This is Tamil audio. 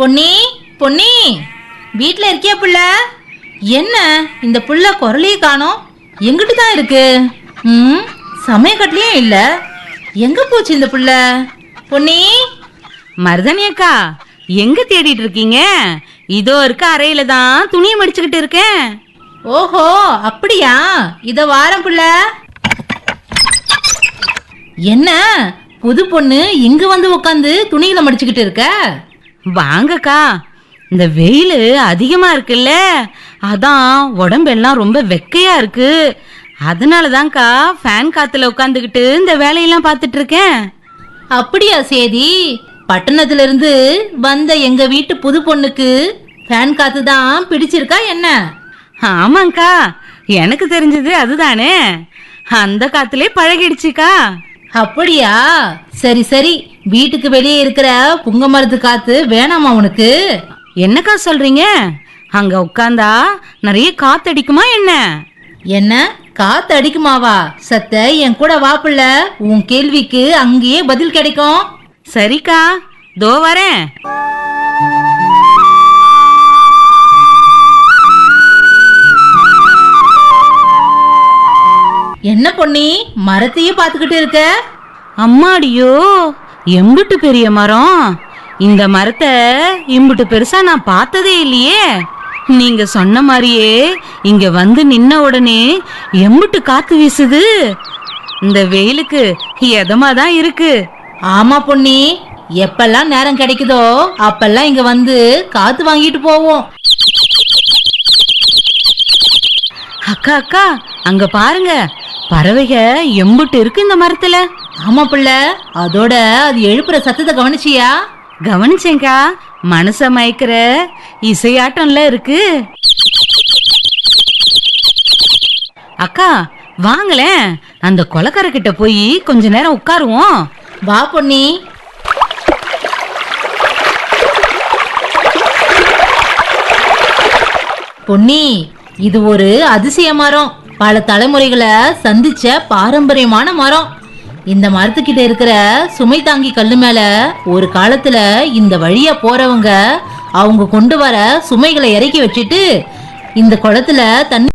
பொன்னி பொன்னி வீட்ல இருக்கியா புள்ள என்ன இந்த புள்ள குரலையே காணோம் எங்கிட்டு தான் இருக்கு ம் சமயக்கட்டுலயும் இல்ல எங்க போச்சு இந்த புள்ள பொன்னி மருதனி அக்கா எங்க தேடிட்டு இருக்கீங்க இதோ இருக்க அறையில தான் துணியை மடிச்சுக்கிட்டு இருக்கேன் ஓஹோ அப்படியா இத வாரம் புள்ள என்ன புது பொண்ணு இங்க வந்து உட்காந்து துணிகளை மடிச்சுக்கிட்டு இருக்க வாங்கக்கா இந்த வெயில் அதிகமா இருக்குல்ல அதான் உடம்பெல்லாம் ரொம்ப வெக்கையா இருக்கு அதனால தான்க்கா ஃபேன் காத்துல உட்காந்துக்கிட்டு இந்த வேலையெல்லாம் பார்த்துட்டு இருக்கேன் அப்படியா சேதி பட்டணத்துல இருந்து வந்த எங்க வீட்டு புது பொண்ணுக்கு ஃபேன் காத்து தான் பிடிச்சிருக்கா என்ன ஆமாங்க்கா எனக்கு தெரிஞ்சது அதுதானே அந்த காத்துலயே பழகிடுச்சுக்கா அப்படியா சரி சரி வீட்டுக்கு வெளியே இருக்கிற புங்க மரத்து காத்து வேணாமா உனக்கு என்னக்கா சொல்றீங்க அங்க உட்காந்தா நிறைய காத்தடிக்குமா என்ன என்ன காத்து அடிக்குமாவா சத்த என் கூட வாப்புல உன் கேள்விக்கு அங்கேயே பதில் கிடைக்கும் சரிக்கா தோ வரேன் என்ன பொன்னி மரத்தையே பார்த்துக்கிட்டு இருக்க அம்மாடியோ எம்புட்டு பெரிய மரம் இந்த மரத்தை இம்புட்டு பெருசா நான் பார்த்ததே இல்லையே நீங்க சொன்ன மாதிரியே இங்க வந்து நின்ன உடனே எம்புட்டு காத்து வீசுது இந்த வெயிலுக்கு எதமா தான் இருக்கு ஆமா பொன்னி எப்பெல்லாம் நேரம் கிடைக்குதோ அப்பெல்லாம் இங்க வந்து காத்து வாங்கிட்டு போவோம் அக்கா அக்கா அங்க பாருங்க பறவைக எம்புட்டு இருக்கு இந்த மரத்துல ஆமா புள்ள அதோட அது எழுப்புற சத்தத்தை கவனிச்சியா கவனிச்சேங்க்கா மனச மயக்கிற இசையாட்டம்ல இருக்கு அக்கா வாங்களேன் அந்த கொலக்கரை கிட்ட போய் கொஞ்ச நேரம் உட்காருவோம் வா பொன்னி பொன்னி இது ஒரு அதிசய மரம் பல தலைமுறைகளை சந்திச்ச பாரம்பரியமான மரம் இந்த மரத்துக்கிட்ட இருக்கிற சுமை தாங்கி கல்லு மேல ஒரு காலத்துல இந்த வழியா போறவங்க அவங்க கொண்டு வர சுமைகளை இறக்கி வச்சுட்டு இந்த குளத்துல தண்ணி